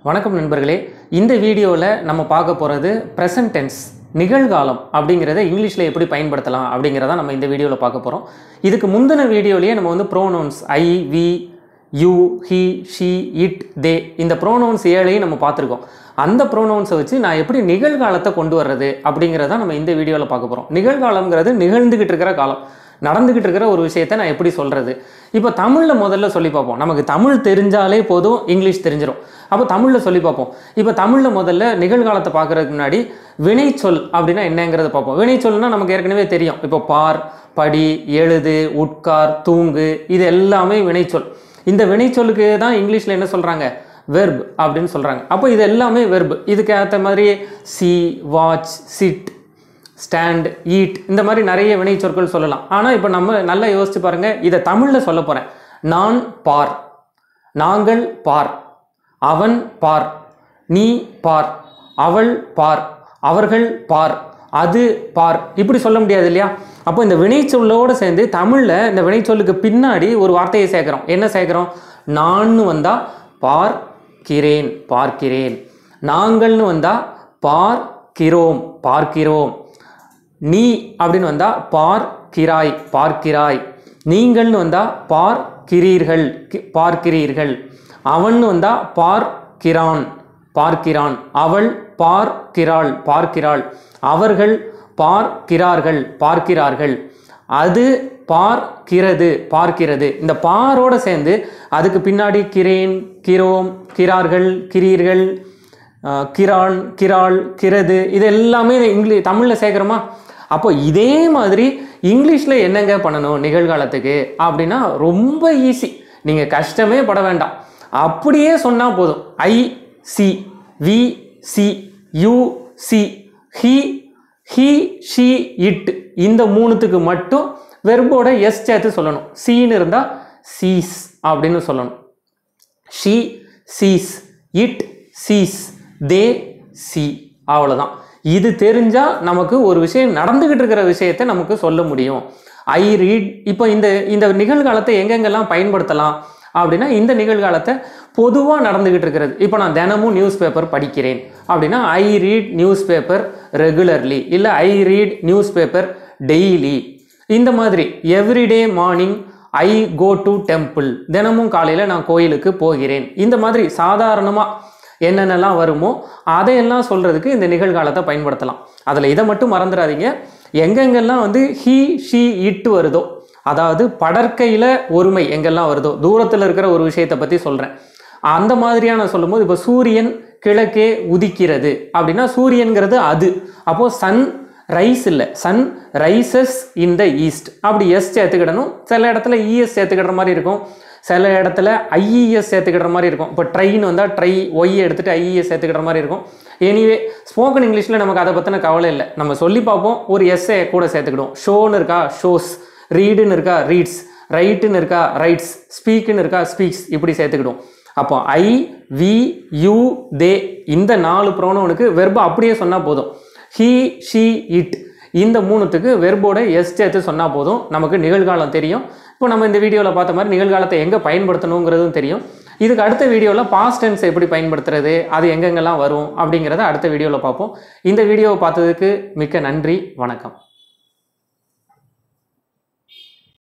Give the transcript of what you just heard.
வணக்கம் நண்பர்களே இந்த வீடியோவில் நம்ம பார்க்க போகிறது ப்ரெசன்ட் டென்ஸ் நிகழ்காலம் அப்படிங்கிறத இங்கிலீஷில் எப்படி பயன்படுத்தலாம் அப்படிங்கிறத நம்ம இந்த வீடியோவில் பார்க்க போகிறோம் இதுக்கு முந்தின வீடியோலேயே நம்ம வந்து pronouns I we you he she it they இந்த ப்ரோனவுன்ஸ் ஏழையும் நம்ம பார்த்துருக்கோம் அந்த ப்ரோனவுன்ஸை வச்சு நான் எப்படி நிகழ்காலத்தை கொண்டு வர்றது அப்படிங்கிறத நம்ம இந்த வீடியோவில் பார்க்க போகிறோம் நிகழ்காலம்ங்கிறது நிகழ்ந்துக்கிட்டு இருக்கிற காலம் நடந்துக்கிட்டு இருக்கிற ஒரு விஷயத்தை நான் எப்படி சொல்கிறது இப்போ தமிழில் முதல்ல சொல்லி பார்ப்போம் நமக்கு தமிழ் தெரிஞ்சாலே போதும் இங்கிலீஷ் தெரிஞ்சிடும் அப்போ தமிழில் சொல்லி பார்ப்போம் இப்போ தமிழில் முதல்ல நிகழ்காலத்தை பார்க்குறதுக்கு முன்னாடி வினைச்சொல் அப்படின்னா என்னங்கிறத பார்ப்போம் வினைச்சொல்னா நமக்கு ஏற்கனவே தெரியும் இப்போ பார் படி எழுது உட்கார் தூங்கு இது எல்லாமே வினைச்சொல் இந்த வினைச்சொல்லுக்கு தான் இங்கிலீஷில் என்ன சொல்கிறாங்க வெர்ப் அப்படின்னு சொல்கிறாங்க அப்போ இது எல்லாமே வெர்ப் இதுக்கு ஏற்ற மாதிரி see watch sit stand eat இந்த மாதிரி நிறைய வினைச்சொற்கள் சொல்லலாம் ஆனால் இப்போ நம்ம நல்லா யோசிச்சு பாருங்க இதை தமிழில் சொல்ல போகிறேன் நான் பார் நாங்கள் பார் அவன் பார் நீ பார் அவள் பார் அவர்கள் பார் அது பார் இப்படி சொல்ல முடியாது இல்லையா அப்போ இந்த வினைச்சொல்லோடு சேர்ந்து தமிழில் இந்த வினைச்சொல்லுக்கு பின்னாடி ஒரு வார்த்தையை சேர்க்குறோம் என்ன சேர்க்குறோம் நான்னு வந்தால் பார்க்கிறேன் பார்க்கிறேன் நாங்கள்னு வந்தால் பார்க்கிறோம் பார்க்கிறோம் நீ அப்படின்னு வந்தால் பார்க்கிறாய் பார்க்கிறாய் நீங்கள்னு வந்தால் பார்க்கிறீர்கள் கி- பார்க்கிறீர்கள் அவன்னு வந்தால் பார்க்கிறான் பார்க்கிறான் அவள் பார்க்கிறாள் பார்க்கிறாள் அவர்கள் பார்க்கிறார்கள் பார்க்கிறார்கள் அது பார்க்கிறது பார்க்கிறது இந்த பாரோட சேர்ந்து அதுக்கு பின்னாடி கிரேன் கிரோம் கிரார்கள் கிரீர்கள் அஹ், கிரான் கிராள் கிரது இது எல்லாமே இங்கிலீஷ் தமிழில் சேர்க்குறோமா அப்போ இதே மாதிரி இங்கிலீஷில் என்னங்க பண்ணணும் நிகழ்காலத்துக்கு அப்படின்னா ரொம்ப ஈஸி நீங்கள் கஷ்டமே பட வேண்டாம் அப்படியே சொன்னால் போதும் I see we see you see he he she it இந்த மூணுத்துக்கு மட்டும் வெர்போட எஸ் சேர்த்து சொல்லணும் சீன்னு இருந்தால் சீஸ் அப்படின்னு சொல்லணும் she sees it sees they see அவ்வளோதான் இது தெரிஞ்சால் நமக்கு ஒரு விஷயம் நடந்துக்கிட்டு இருக்கிற விஷயத்தை நமக்கு சொல்ல முடியும் ஐ ரீட் இப்போ இந்த இந்த நிகழ்காலத்தை எங்கெங்கெல்லாம் பயன்படுத்தலாம் அப்படின்னா இந்த நிகழ்காலத்தை பொதுவாக நடந்துக்கிட்டு இருக்கிறது இப்போ நான் தினமும் நியூஸ் பேப்பர் படிக்கிறேன் அப்படின்னா I read news paper regularly இல்லை I read news paper daily இந்த மாதிரி everyday morning I go to temple தினமும் காலையில் நான் கோயிலுக்கு போகிறேன் இந்த மாதிரி சாதாரணமாக என்னென்னலாம் வருமோ அதையெல்லாம் சொல்கிறதுக்கு இந்த நிகழ்காலத்தை பயன்படுத்தலாம் அதில் இதை மட்டும் மறந்துடாதீங்க எங்கெங்கெல்லாம் வந்து ஹீ ஷீ இட்டு வருதோ அதாவது படற்கையில் ஒருமை எங்கெல்லாம் வருதோ தூரத்தில் இருக்கிற ஒரு விஷயத்தை பற்றி சொல்கிறேன் அந்த மாதிரியான சொல்லும்போது இப்போ சூரியன் கிழக்கே உதிக்கிறது அப்படின்னா சூரியன்கிறது அது அப்போது சன் ரைஸ் இல்லை sun rises in the east அப்படி எஸ் சேர்த்துக்கிடணும் சில இடத்துல இஎஸ் சேர்த்துக்கிற மாதிரி இருக்கும் சில இடத்துல ஐஇஎஸ் சேர்த்துக்கிற மாதிரி இருக்கும் இப்போ ட்ரெயின் வந்தால் ட்ரை ஒய் எடுத்துகிட்டு ஐஇஎஸ் சேர்த்துக்கிற மாதிரி இருக்கும் எனிவே ஸ்போக்கன் இங்கிலீஷில் நமக்கு அதை பற்றின கவலை இல்லை நம்ம சொல்லி பார்ப்போம் ஒரு எஸ்ஸை கூட சேர்த்துக்கிடுவோம் ஷோன்னு இருக்கா ஷோஸ் ரீடுன்னு இருக்கா ரீட்ஸ் ரைட்டுன்னு இருக்கா ரைட்ஸ் ஸ்பீக்குன்னு இருக்கா ஸ்பீக்ஸ் இப்படி சேர்த்துக்கிடுவோம் அப்போ ஐ வி யூ தே இந்த நாலு ப்ரோனோனுக்கு வெர்பு அப்படியே சொன்னால் போதும் ஹீ ஷீ இட் இந்த மூணுத்துக்கு வெர்போட எஸ் சேர்த்து சொன்னால் போதும் நமக்கு நிகழ்காலம் தெரியும் இப்போ நம்ம இந்த வீடியோவில் பார்த்த மாதிரி நிகழ்காலத்தை எங்கே பயன்படுத்தணுங்கிறதும் தெரியும் இதுக்கு அடுத்த வீடியோவில் பாஸ்ட் டென்ஸ் எப்படி பயன்படுத்துறது அது எங்கெங்கெல்லாம் வரும் அப்படிங்கிறத அடுத்த வீடியோவில் பார்ப்போம் இந்த வீடியோவை பார்த்ததுக்கு மிக்க நன்றி வணக்கம்